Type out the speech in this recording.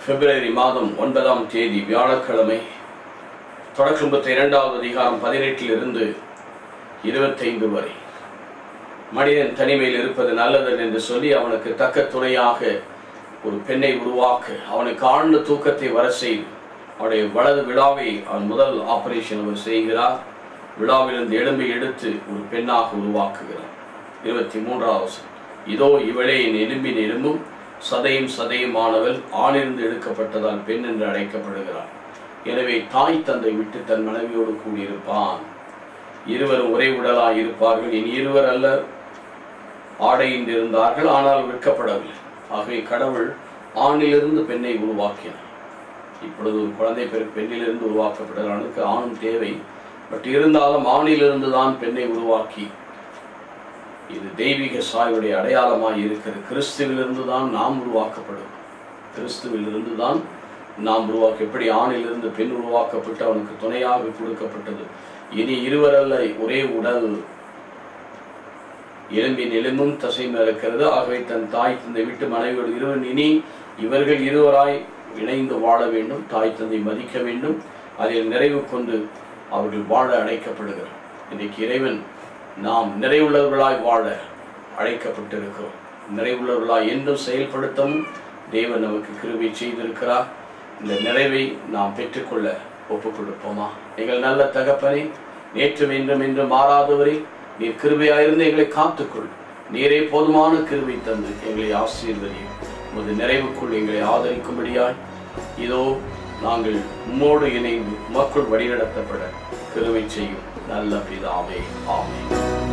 பிப்ரவரி மாதம் ஒன்பதாம் தேதி வியாழக்கிழமை தொடக்கம்பத்து இரண்டாவது அதிகாரம் பதினெட்டில் இருந்து இருபத்தைந்து வரை மனிதன் தனிமையில் இருப்பது நல்லது என்று சொல்லி அவனுக்கு தக்க துணையாக ஒரு பெண்ணை உருவாக்க அவனுக்கு ஆழ்ந்த தூக்கத்தை வர செய்து அவனுடைய வலது விழாவை அவன் முதல் ஆபரேஷன் அவர் செய்கிறார் விழாவிலிருந்து எலும்பை எடுத்து ஒரு பெண்ணாக உருவாக்குகிறார் இருபத்தி மூன்றாவது இதோ இவளே என் எலும்பின் எலும்பும் சதையும் சதையுமானவள் ஆணிருந்து எடுக்கப்பட்டதால் பெண் என்று அழைக்கப்படுகிறார் எனவே தாய் தந்தை விட்டு தன் மனைவியோடு கூடியிருப்பான் இருவரும் ஒரே உடலாய் இருப்பார்கள் இனி இருவர் அல்ல ஆடையின்றி இருந்தார்கள் ஆனால் விற்கப்படவில்லை ஆகவே கடவுள் ஆணிலிருந்து பெண்ணை உருவாக்கினார் இப்பொழுது ஒரு குழந்தை பெரு பெண்ணிலிருந்து உருவாக்கப்படுகிறானுக்கு ஆணும் தேவை பட் இருந்தாலும் ஆணிலிருந்து தான் பெண்ணை உருவாக்கி இது தெய்வீக சாயுடைய அடையாளமாய் இருக்கிறது கிறிஸ்துவிலிருந்து தான் நாம் உருவாக்கப்படும் கிறிஸ்துவிலிருந்து தான் நாம் உருவாக்க எப்படி ஆணிலிருந்து பெண் உருவாக்கப்பட்டு அவனுக்கு துணையாக கொடுக்கப்பட்டது இனி இருவரல்ல ஒரே உடல் எலும்பின் எலும்பும் தசையும் இருக்கிறது ஆகவே தன் தாய் தந்தை விட்டு மனைவியோடு இருவர் இனி இவர்கள் இருவராய் இணைந்து வாழ வேண்டும் தாய் தந்தை மதிக்க வேண்டும் அதில் நிறைவு கொண்டு அவர்கள் வாழ அழைக்கப்படுகிறார் இன்றைக்கு இறைவன் நாம் நிறைவுள்ளவர்களாய் வாழ அழைக்கப்பட்டிருக்கிறோம் நிறைவுள்ளவர்களாய் என்றும் செயல்படுத்தவும் தேவன் நமக்கு கிருபை செய்திருக்கிறார் இந்த நிறைவை நாம் பெற்றுக்கொள்ள ஒப்புக் கொடுப்போமா எங்கள் நல்ல தகப்பனே நேற்று என்றும் என்று மாறாதவரே நீர் கிருபையாயிருந்து எங்களை காத்துக்கொள் நீரே போதுமான கிருபை தந்து எங்களை ஆசீர்வதியும் உமது நிறைவுக்குள் எங்களை ஆதரிக்கும்படியாய் இதோ நாங்கள் உம்மோடு இணைந்து உமக்குள் வழிநடத்தப்பட கிருபை செய்யும் நல்ல பிதாவே ஆமென்